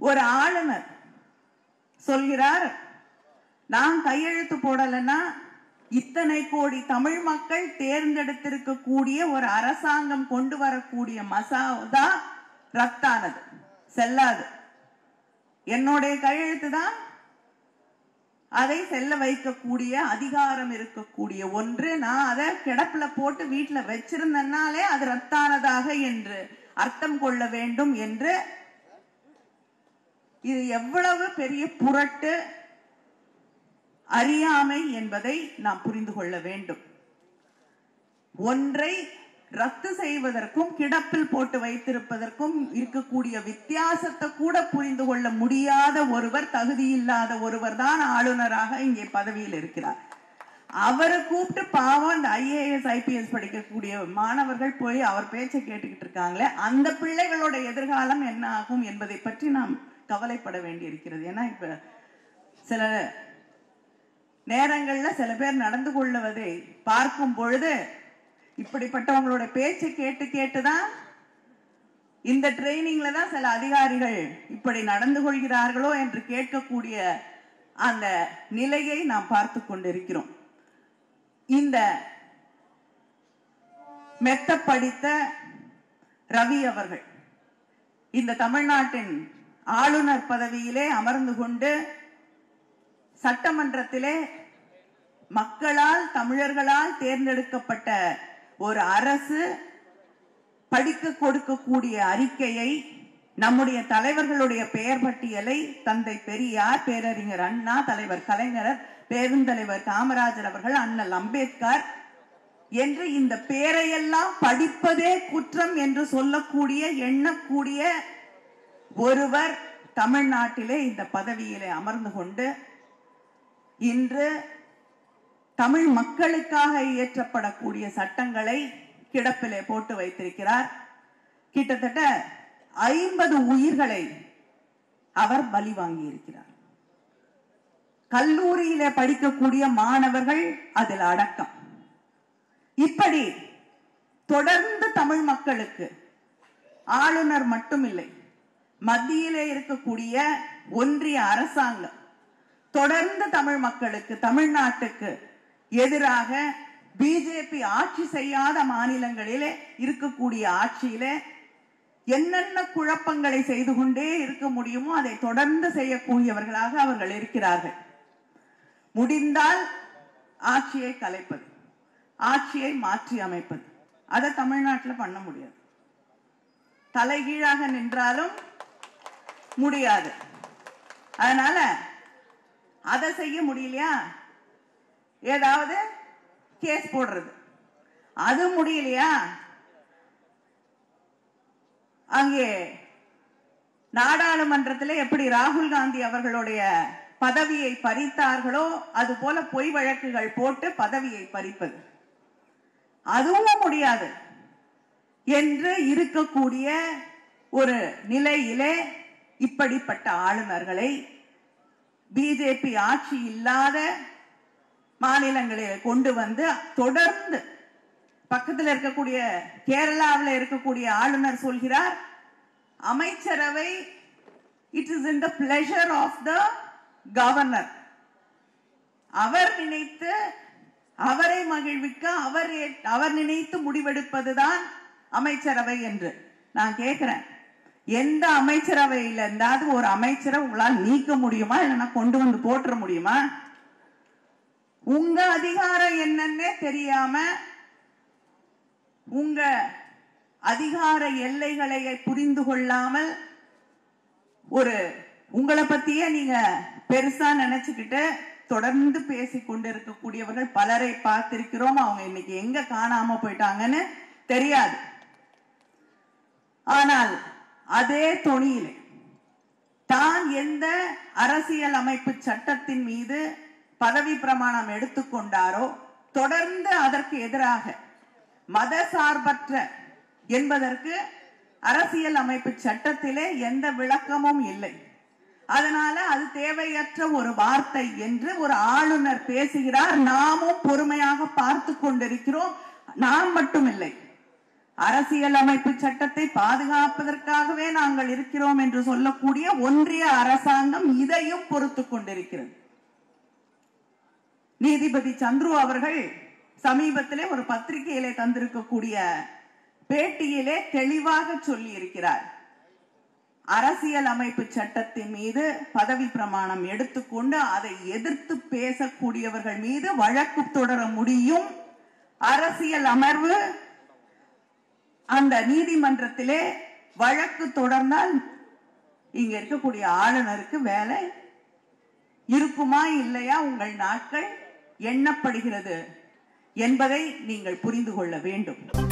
ஒரு ஆளுநர் சொல்கிறார் நான் கையெழுத்து போடலைன்னா இத்தனை கோடி தமிழ் மக்கள் தேர்ந்தெடுத்திருக்கக்கூடிய ஒரு அரசாங்கம் கொண்டு வரக்கூடிய மசோதா ரத்தானது செல்லாது என்னுடைய கையெழுத்து தான் அதை செல்ல வைக்கக்கூடிய அதிகாரம் இருக்கக்கூடிய ஒன்று நான் அதை கிடப்புல போட்டு வீட்டுல வச்சிருந்தனாலே அது ரத்தானதாக என்று அர்த்தம் கொள்ள வேண்டும் என்று இது எவ்வளவு பெரிய புரட்டு அறியாமை என்பதை நாம் புரிந்து கொள்ள வேண்டும் ஒன்றை ரத்து செய்வதற்கும் கிடப்பில் போட்டு வைத்திருப்பதற்கும் இருக்கக்கூடிய வித்தியாசத்தை கூட புரிந்து கொள்ள முடியாத ஒருவர் தகுதி இல்லாத ஒருவர் தான் ஆளுநராக இங்கே பதவியில் இருக்கிறார் அவரை கூப்பிட்டு பாவம் இந்த ஐஏஎஸ் ஐபிஎஸ் படிக்கக்கூடிய மாணவர்கள் போய் அவர் பேச்சை கேட்டுக்கிட்டு இருக்காங்களே அந்த பிள்ளைகளோட எதிர்காலம் என்ன ஆகும் என்பதை பற்றி நாம் கவலைப்பட வேண்டியிருக்கிறது ஏன்னா இப்ப சில நேரங்கள்ல சில பேர் நடந்து கொள்ளுவதை பார்க்கும் பொழுது இப்படிப்பட்டவங்களோட பேச்சை கேட்டு கேட்டுதான் இந்த ட்ரைனிங்ல தான் சில அதிகாரிகள் இப்படி நடந்து கொள்கிறார்களோ என்று கேட்கக்கூடிய அந்த நிலையை நாம் பார்த்து கொண்டிருக்கிறோம் இந்த மெத்த படித்த ரவி அவர்கள் இந்த தமிழ்நாட்டின் ஆளுநர் பதவியிலே அமர்ந்து கொண்டு சட்டமன்றத்திலே மக்களால் தமிழர்களால் தேர்ந்தெடுக்கப்பட்ட ஒரு அரசு படிக்க கொடுக்கக்கூடிய அறிக்கையை நம்முடைய தலைவர்களுடைய பெயர் பட்டியலை தந்தை பெரியார் பேரறிஞர் அண்ணா தலைவர் கலைஞர் பெருந்தலைவர் காமராஜர் அவர்கள் அண்ணல் அம்பேத்கர் என்று இந்த பேரையெல்லாம் படிப்பதே குற்றம் என்று சொல்லக்கூடிய எண்ணக்கூடிய ஒருவர் தமிழ்நாட்டிலே இந்த பதவியிலே அமர்ந்து கொண்டு இன்று தமிழ் மக்களுக்காக இயற்றப்படக்கூடிய சட்டங்களை கிடப்பிலே போட்டு வைத்திருக்கிறார் கிட்டத்தட்ட ஐம்பது உயிர்களை அவர் பலி வாங்கி இருக்கிறார் கல்லூரியிலே படிக்கக்கூடிய மாணவர்கள் அதில் அடக்கம் இப்படி தொடர்ந்து தமிழ் மக்களுக்கு ஆளுநர் மட்டுமில்லை மத்தியிலே இருக்கக்கூடிய ஒன்றிய அரசாங்கம் தொடர்ந்து தமிழ் மக்களுக்கு தமிழ்நாட்டுக்கு எதிராக பிஜேபி ஆட்சி செய்யாத மாநிலங்களிலே இருக்கக்கூடிய ஆட்சியிலே என்னென்ன குழப்பங்களை செய்து கொண்டே இருக்க முடியுமோ அதை தொடர்ந்து செய்யக்கூடியவர்களாக அவர்கள் இருக்கிறார்கள் முடிந்தால் ஆட்சியை கலைப்பது ஆட்சியை மாற்றி அமைப்பது அதை தமிழ்நாட்டில் பண்ண முடியாது தலைகீழாக நின்றாலும் முடியாது அதனால அதை செய்ய முடியலையா ஏதாவது கேஸ் போடுறது அது முடியலையா அங்கே நாடாளுமன்றத்தில் எப்படி ராகுல் காந்தி அவர்களுடைய பதவியை பறித்தார்களோ அது போல பொய் வழக்குகள் போட்டு பதவியை பறிப்பது அதுவும் முடியாது என்று இருக்கக்கூடிய ஒரு நிலையிலே இப்படிப்பட்ட ஆளுநர்களை பிஜேபி ஆட்சி இல்லாத மாநிலங்களில் கொண்டு வந்து தொடர்ந்து பக்கத்தில் இருக்கக்கூடிய கேரளாவில் இருக்கக்கூடிய ஆளுநர் சொல்கிறார் அமைச்சரவை it is in the pleasure of the governor அவர் நினைத்து அவரை மகிழ்விக்க அவர் ஏ- அவர் நினைத்து முடிவெடுப்பதுதான் அமைச்சரவை என்று நான் கேட்கிறேன் எந்த அமைச்சரவையில இருந்தாவது ஒரு அமைச்சரை உங்களால் நீக்க முடியுமா இல்லைன்னா கொண்டு வந்து போட்டுற முடியுமா உங்க அதிகாரம் என்னன்னே தெரியாம உங்க அதிகார எல்லைகளை புரிந்து கொள்ளாமல் ஒரு உங்களை பத்தியே நீங்க பெருசா நினைச்சுக்கிட்டு தொடர்ந்து பேசிக் கொண்டிருக்கக்கூடியவர்கள் பலரை பார்த்திருக்கிறோம் அவங்க இன்னைக்கு எங்க காணாம போயிட்டாங்கன்னு தெரியாது ஆனால் அதே தொனியிலே தான் எந்த அரசியல் அமைப்பு சட்டத்தின் மீது பதவி பிரமாணம் எடுத்துக்கொண்டாரோ தொடர்ந்து அதற்கு எதிராக மத சார்பற்ற என்பதற்கு அரசியல் அமைப்பு சட்டத்திலே எந்த விளக்கமும் இல்லை அதனால அது தேவையற்ற ஒரு வார்த்தை என்று ஒரு ஆளுநர் பேசுகிறார் நாமும் பொறுமையாக பார்த்து கொண்டிருக்கிறோம் நாம் மட்டுமில்லை அரசியல் அமைப்பு சட்டத்தை பாதுகாப்பதற்காகவே நாங்கள் இருக்கிறோம் என்று சொல்லக்கூடிய ஒன்றிய அரசாங்கம் இதையும் பொறுத்து கொண்டிருக்கிறது நீதிபதி சந்துரு அவர்கள் சமீபத்திலே ஒரு பத்திரிகையிலே தந்திருக்கக்கூடிய பேட்டியிலே தெளிவாக சொல்லி இருக்கிறார் அரசியல் அமைப்பு சட்டத்தின் மீது பதவி பிரமாணம் எடுத்துக்கொண்டு அதை எதிர்த்து பேசக்கூடியவர்கள் மீது வழக்கு தொடர முடியும் அரசியல் அமர்வு அந்த நீதிமன்றத்திலே வழக்கு தொடர்ந்தால் இங்க இருக்கக்கூடிய ஆளுநருக்கு வேலை இருக்குமா இல்லையா உங்கள் நாட்கள் எண்ணப்படுகிறது என்பதை நீங்கள் புரிந்து கொள்ள வேண்டும்